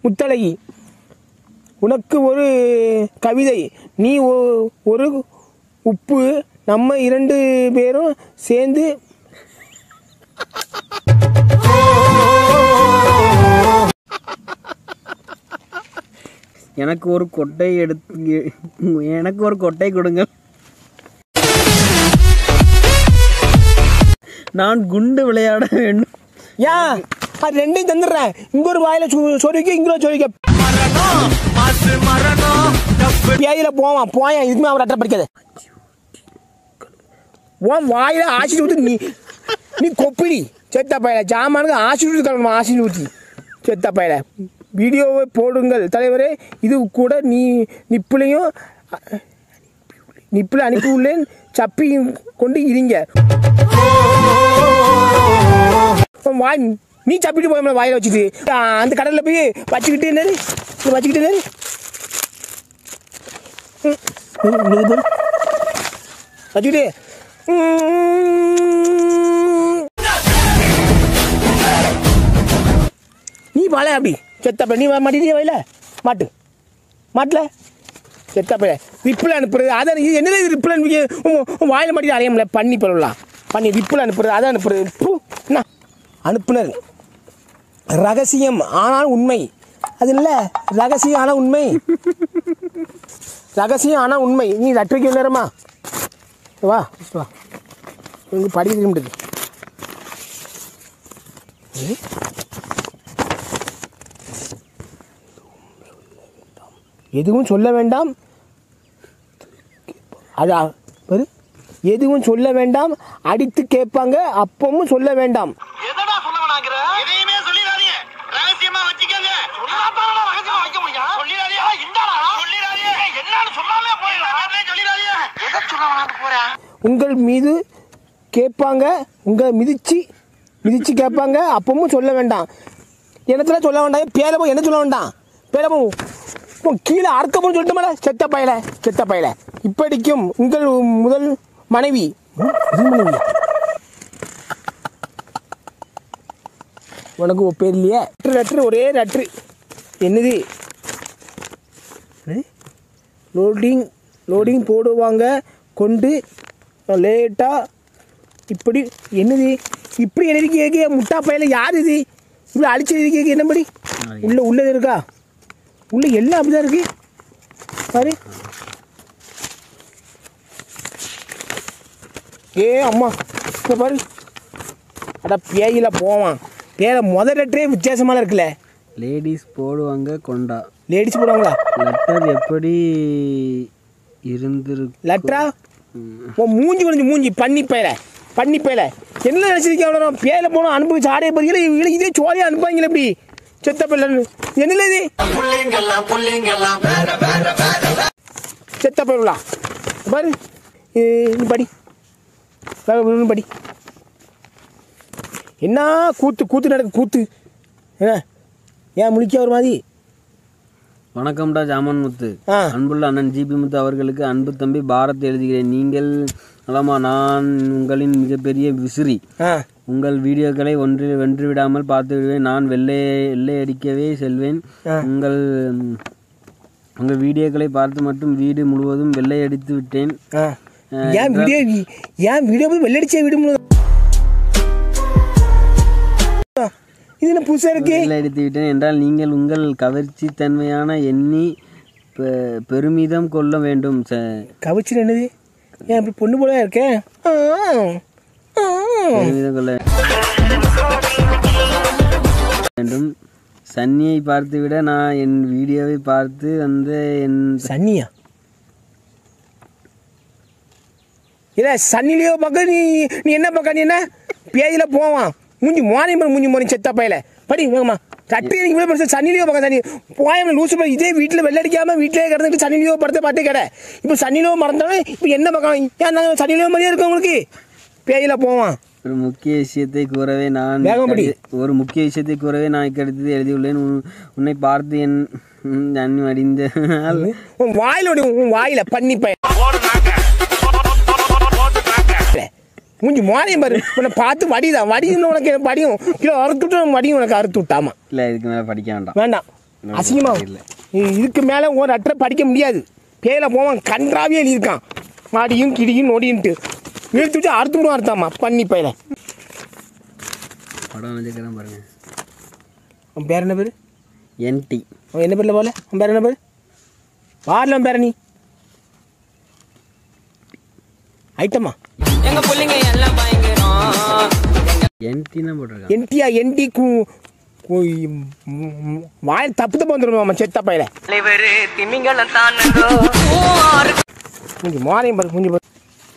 முத்தழகி உனக்கு ஒரு கவிதை நீ ஒ- ஒரு உப்பு நம்ம இரண்டு பேரும் சேர்ந்து எனக்கு ஒரு கொட்டை எடுத்து எனக்கு ஒரு கொட்டை கொடுங்க நான் குண்டு விளையாட வேண்டும் ஏன் அது ரெண்டையும் தந்துடுறேன் இங்க ஒரு வாயில சொ- சொருவிக்க இங்க ஒரு சொருவிக்க பேயில போவான் போயான் இதுக்குமே அவர் அட்டை படிக்காது உன் வாயில ஆசிட் ஊற்றி நீ நீ கொப்பிடி செத்த பையல ஜாமானுக்கு ஆசிட் ஊற்றி கலக்கணும் ஆசிட் ஊற்றி செத்த பையல வீடியோவை போடுங்கள் தலைவரே இது கூட நீ நிப்பிளையும் நிப்பில் அனுப்பி உள்ளேன் சப்பியும் கொண்டு இருங்க உன் வாய் நீ சப்பிட்டு போய் வாயில வச்சுட்டு ஆ, அந்த கடல்ல போய் வச்சுக்கிட்டு என்ன வச்சுக்கிட்டு என்ன வச்சுக்கிட்டு நீ வாழ அப்படி செத்தப்ப நீ மாட்டிட்டியா வயல மாட்டு மாட்டல செத்தப்ப ரிப்பில் அனுப்புறது அதான் இது என்னது இது ரிப்பில் அனுப்பி உன் உன் வாயில மாட்டி அறியாமல பண்ணி சொல்லலாம் பண்ணி ரிப்பில் அனுப்புறது அதான் அனுப்புறது பூ, என்ன அனுப்புனர் ரகசியம் ஆனால் உண்மை அது இல்லை ரகசியம் ஆனால் உண்மை ரகசியம் ஆனால் உண்மை நீ லட்டுக்கு நேரமா வா வா இங்கே படிக்க முடியுது எதுவும் சொல்ல வேண்டாம் அது பாரு எதுவும் சொல்ல வேண்டாம் அடித்து கேட்பாங்க அப்பவும் சொல்ல வேண்டாம் எதடா சொல்ல வேணாங்கிற எதையுமே சொல்லிடாதீங்க ரகசியமா வச்சுக்கோங்க சொல்லாதான் ரகசியமா வைக்க முடியும் சொல்லிடாதீங்க இந்தாடா சொல்லிடாதீங்க என்னன்னு சொல்லாமே போயிடலாம் சொல்லிடாதீங்க எதை சொல்ல வேணான்னு போறேன் உங்கள் மீது கேட்பாங்க உங்கள் மிதிச்சு மிதிச்சு கேட்பாங்க அப்பவும் சொல்ல வேண்டாம் என்னத்துல சொல்ல வேண்டாம் பேரை போய் என்ன சொல்ல வேண்டாம் பேரை போ போ, கீழே அறுக்கப்படும் சொல்லிட்டு மேல செத்த பயல செத்த பயல இப்படிக்கும் உங்கள் முதல் மனைவி ம், இது மனைவியா? உனக்கு ஒரு பேர் இல்லையே லெட்ரு லெட்ரு ஒரே லெட்ரு என்னது லோடிங் லோடிங் போடுவாங்க கொண்டு லேட்டாக இப்படி என்னது இப்படி எழுதி கேட்க முட்டா பையில யார் இது இப்படி அழிச்சு எழுதி கேட்க என்னபடி உள்ள உள்ளது இருக்கா உள்ள எல்லாம் அப்படிதான் இருக்கு பாரு ஏ அம்மா இங்க பாரு அட பேயில போவான் பேர முத லெட்டரே வித்தியாசமான இருக்குல்ல லேடிஸ் போடுவாங்க கொண்டா லேடிஸ் போடுவாங்களா லெட்டர் எப்படி இருந்திருக்கு லெட்டரா உன் மூஞ்சி கொஞ்சம் மூஞ்சி பண்ணி பையல பண்ணி பையல என்ன நினச்சிருக்கேன் அவ்வளோ பேயில போனோம் அனுபவிச்சு ஆடைய பதில இவங்க இதே சோழியாக அனுப்புவாங்களே எப்படி செத்த பிள்ளைன்னு என்னல இது செத்த பயிர்களா பாரு இது நீ படி வேற ஒண்ணு படி என்ன கூத்து கூத்து நடக்கு கூத்து என்ன ஏன் முழிக்க ஒரு மாதிரி வணக்கம்டா ஜாமன் முத்து ஆ. அன்புள்ள அண்ணன் ஜிபி முத்து அவர்களுக்கு அன்பு தம்பி பாரத் எழுதுகிறேன் நீங்கள் நலமா நான் உங்களின் மிகப்பெரிய விசிறி ஆ உங்கள் வீடியோக்களை ஒன்று வென்று விடாமல் பார்த்து விடுவேன் நான் வெள்ளை வெள்ளை அடிக்கவே செல்வேன் ஆ. உங்கள் ம், உங்கள் வீடியோக்களை பார்த்து மட்டும் வீடு முழுவதும் வெள்ளை அடித்து விட்டேன் ஆ. ஏன் வீடியோ ஏன் வீடியோ போய் வெள்ளடிச்சே விட முடியும் இது என்ன புதுசா இருக்கு வெள்ளை அடித்து விட்டேன் என்றால் நீங்கள் உங்கள் கவர்ச்சி தன்மையான எண்ணி பெ- பெருமிதம் கொள்ள வேண்டும் ச- கவிச்சு என்னது ஏன் இப்படி பொண்ணு போல இருக்கேன் ஆ, ஆ. பெருமிதம் கொள்ள வேண்டும் சன்னியை பார்த்துவிட நான் என் வீடியோவை பார்த்து வந்த என் சன்னியா இல்ல சன்னிலையோ பார்க்க நீ நீ என்ன பார்க்க நீ என்ன பேஜில் போவான் மூஞ்சி மோனை மூஞ்சி மோனி செத்தா பையல படி வேகமா சட்டி எனக்கு இவ்வளோ பெருசு சன்னிலியோ பார்க்க சனி போயம் லூசு போய் இதே வீட்டில் வெள்ளடிக்காம வீட்டிலே கிடந்துட்டு சன்னிலியோ படத்தை பாட்டு கடை இப்போ சன்னிலியோ மறந்தாலும் இப்போ என்ன பார்க்கலாம் ஏன் நாங்கள் சன்னிலியோ மாதிரியே இருக்கோம் உங்களுக்கு பேஜில் போவான் ஒரு முக்கிய விஷயத்தை கூறவே நான் வேகம் படி. கடி- ஒரு முக்கிய விஷயத்தை கூறவே நான் இக்கடுத்தது எழுதியுள்ளேன் உன்- உன்னை பார்த்து என் ம், நான் அடிந்த உன் வாயில ஒடி உன் வாயில பண்ணி பையன் மூஞ்சி மோனையும் பாரு உன்னை பார்த்து வடிதான் வடின்னு உனக்கு வடியும் கிலோ அறுத்துட்டு வடியும் உனக்கு அறுத்து விட்டாமா இல்லை இதுக்கு மேலே படிக்க வேண்டாம் வேண்டாம் அசிங்கமா இல்லை இ- இதுக்கு மேலே ஒரு அட்டரை படிக்க முடியாது பேயில போவான் கன்றாவே எழுதியிருக்கான் மாடியும் கிடியும் நொடின்ட்டு இழுத்து வச்சு அறுத்து விடும் அறுத்தாமா பண்ணி பையில படம் வச்சுக்கிறேன் பாருங்க அவன் பேர் என்ன பேர் என்டி அவன் என்ன பேரில் போல அவன் பேர் என்ன பேர் பாரில் அவன் பேர நீ ஐட்டமா எங்க புள்ளைங்க எல்லாம் பயங்கரம் என்டி தான் போட்டிருக்கான் என்டியா என்டி கு கு- ம், ம், வாயில் தப்பு தப்பு வந்துடும் செத்த பையில தலைவரு திமிங்கலம் தானோ மூஞ்சி மாறையும் பாரு மூஞ்சி பாரு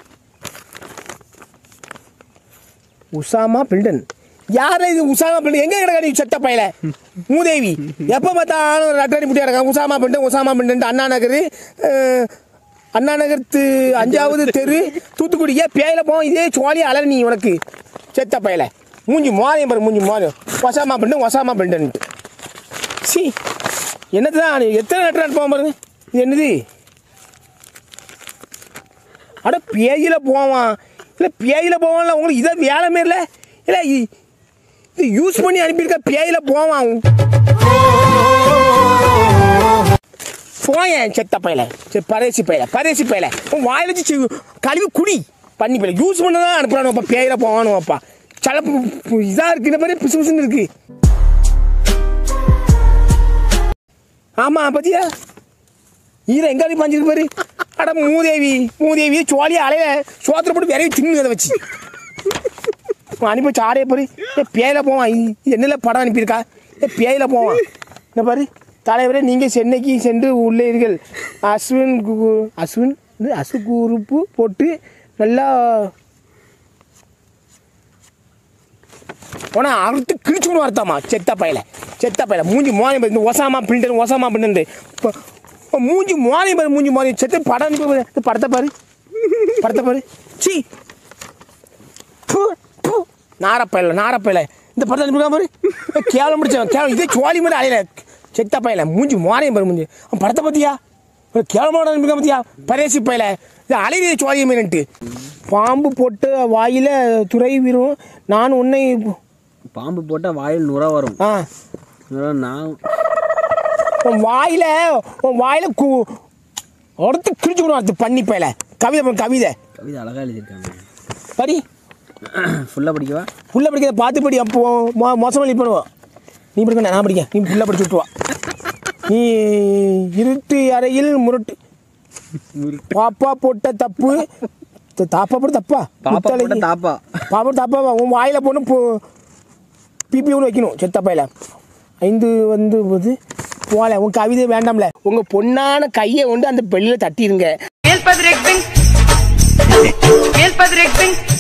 உசாமா பில்டன் யாரா இது உசாமா பில்டன் எங்க கிடக்கா நீ செத்த பையல மூதேவி எப்போ பார்த்தாலும் ரட்டடி முட்டியா இருக்கான் உசாமா பில்டன் உசாமா பில்டன் அண்ணா நகர் அஹ், அண்ணா நகர்த்து அஞ்சாவது தெரு தூத்துக்குடி ஏன் பேயில போவோம் இதே சோழி அலர் நீ உனக்கு செத்த பையல மூஞ்சி மாறையும் பாரு மூஞ்சி மாறையும் ஒசாமா பில்டன் ஒசாமா பில்டன்ட்டு சி என்னது தான் எத்தனை லெட்டர் அனுப்புவான் பாருங்க இது என்னது அட பேஜில் போவான் இல்லை பேஜில் போவான்ல உங்களுக்கு இதை வேலை மாரில இல்லை இ- இது யூஸ் பண்ணி அனுப்பியிருக்க பேஜில் போவான் போயேன் செத்த பையல சரி பரேசி பையல பரேசி பையல உன் வாயில் வச்சு சி- கழுவி குடி பண்ணி பையல யூஸ் பண்ண தான் அனுப்புறானுப்பா பேயில போவானுவாப்பா சலப்பு இதாக இருக்கு இந்த மாதிரி பிசு பிசுன்னு இருக்கு ஆமாம் பத்தியா ஈர எங்க அடி பாஞ்சிருக்கு பாரு அட மூதேவி மூதேவி சோழியா அலைய சோத்திர போட்டு விரைவி தின்னு அதை வச்சு அவன் அனுப்பி வச்சு ஆடையை பாரு ஏ பேயில போவான் இது என்னல படம் அனுப்பியிருக்கா ஏ பேயில போவான் இந்த பாரு தலைவரே நீங்கள் சென்னைக்கு சென்று உள்ளீர்கள் அஸ்வின் கு- அஸ்வின் இது அசு குரூப்பு போட்டு நல்லா போனா அறுத்து கிழிச்சு கொண்டு வரத்தாமா செத்த பையல செத்த பையல மூஞ்சி மோனை இந்த ஒசாமா பிரிண்டர் ஒசாமா பிரிண்டர் இப்போ இப்போ மூஞ்சி மோனை பாரு மூஞ்சி மோனை செத்த படம் அனுப்பி பாரு. இந்த படத்தை பாரு படத்தை பாரு சி நாரப்பையில நாரப்பையில இந்த படத்தை அனுப்பிருக்கா பாரு கேவலம் முடிச்சவன் கேவலம் இதே சோழி மாதிரி அலையில செத்த பையல மூஞ்சி மோனையும் பாரு மூஞ்சி அவன் படத்தை பார்த்தியா கேவலமான அனுப்பிருக்கா பார்த்தியா பரேசி பையல இது அலைவிய சோழிய மீன்ட்டு பாம்பு போட்டு வாயில துறை வீரும் நான் உன்னை பாம்பு போட்டால் வாயில் நுர வரும் ஆ நுர நான் உன் வாயில உன் வாயில கு ஒருத்து கிழிச்சுக்கணும் அது பண்ணி பையல கவிதை பண்ணு, கவிதை கவிதை அழகாக எழுதியிருக்காங்க படி ஃபுல்லாக படிக்கவா புள்ள படிக்கிறத பார்த்து படி அப்போ மோ மோசமாக நீ பண்ணுவோம் நீ படிக்க நான் படிக்க நீ புள்ள படிச்சு விட்டுவா நீ இருட்டு அறையில் முரட்டு பாப்பா போட்ட தப்பு த- தாப்பா போட்ட தப்பா பாப்பா போட்ட முத்தலைக்கு- தாப்பா பாப்பா தாப்பா உன் வாயில போட்டு போ பிபி ஒன்று வைக்கணும் செத்தப்பையில ஐந்து வந்து போது போல உன் கவிதை வேண்டாம்ல உங்க பொண்ணான கையை கொண்டு அந்த பெல்லில் தட்டிடுங்க El Padre Pen. El Padre Pen.